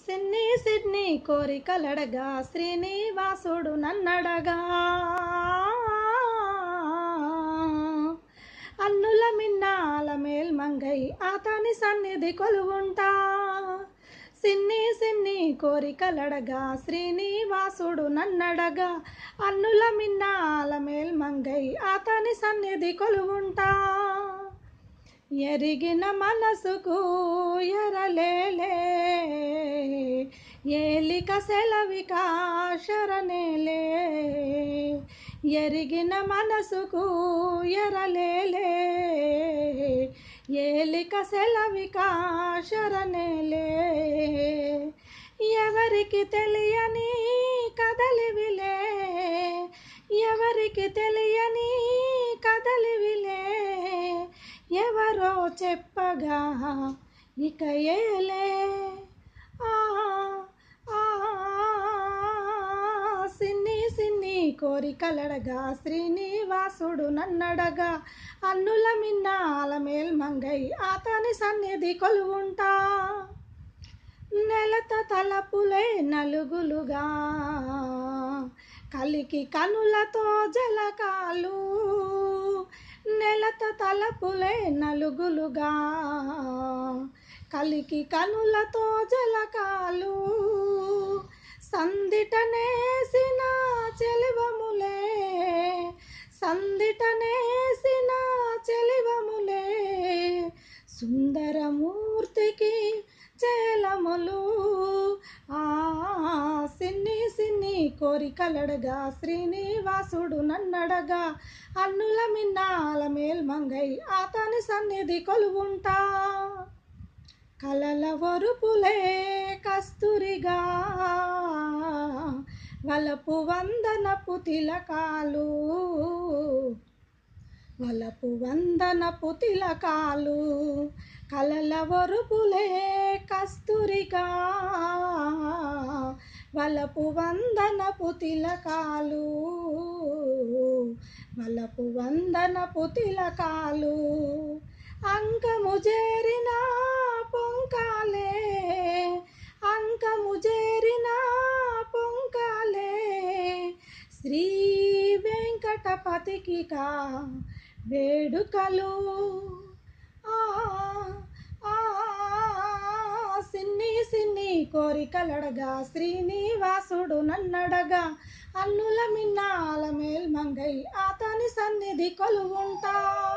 సిన్ని సిడ్ని కోరికలడగా శ్రీనివాసుడు నన్నడగా అన్నుల మిన్నాల మేల్మంగై అతని సన్నిధి కొలువుంటా సిన్ని సిన్ని కోరికలడగా శ్రీనివాసుడు నన్నడగా అన్నుల మిన్నాల మేల్మంగై అతని సన్నిధి కొలువుంటా ఎరిగిన మనసుకు ఎరలేలే ఏలిక సెలవిక శరణేలే ఎరిగిన మనసుకు ఎరలేలే ఏలిక సెలవిక శరణేలే ఎవరికి తెలియని కదలివిలే ఎవరికి తెలియని కదలివిలే ఎవరో చెప్పగా ఇక ఏలే ఆ, ఆ, సిన్ని సిన్ని కోరికలడగా శ్రీనివాసుడు నన్నడగా అన్నుల మిన్నాల మేల్మంగై అతని సన్నిధి కొలువుంటా నెలత తలపులే నలుగులుగా కలికి కనులతో జలకాలు నెలత తలపులే నలుగులుగా కలికి కనులతో జలకాలు సందిటనేసిన చెలివములే సందిటనేసిన చెలివములే సుందరమూర్తికి చేలములు ఆ సిన్ని సిన్ని కోరికలడగా శ్రీనివాసుడు నన్నడగా అన్నుల మిన్నాల మేల్మంగై అతని సన్నిధి కొలువుంటా కలల వరుపులే కస్తూరిగా వలపు వందనపు తిలకాలు వలపు వందనపు తిలకాలు కలల వరుపులే కస్తూరిగా వలపు వందనపు తిలకాలు వలపు వందనపు తిలకాలు అంకము చేరిన పొంకాలే అంకము చేరిన పొంకాలే శ్రీ వెంకటపతికి కా వేడుకలు ఆ ఆ సిన్ని సిన్ని కోరికలడగా శ్రీనివాసుడు నన్నడగా అన్నుల మిన్నాల మేల్మంగై అతని సన్నిధి కొలువుంటా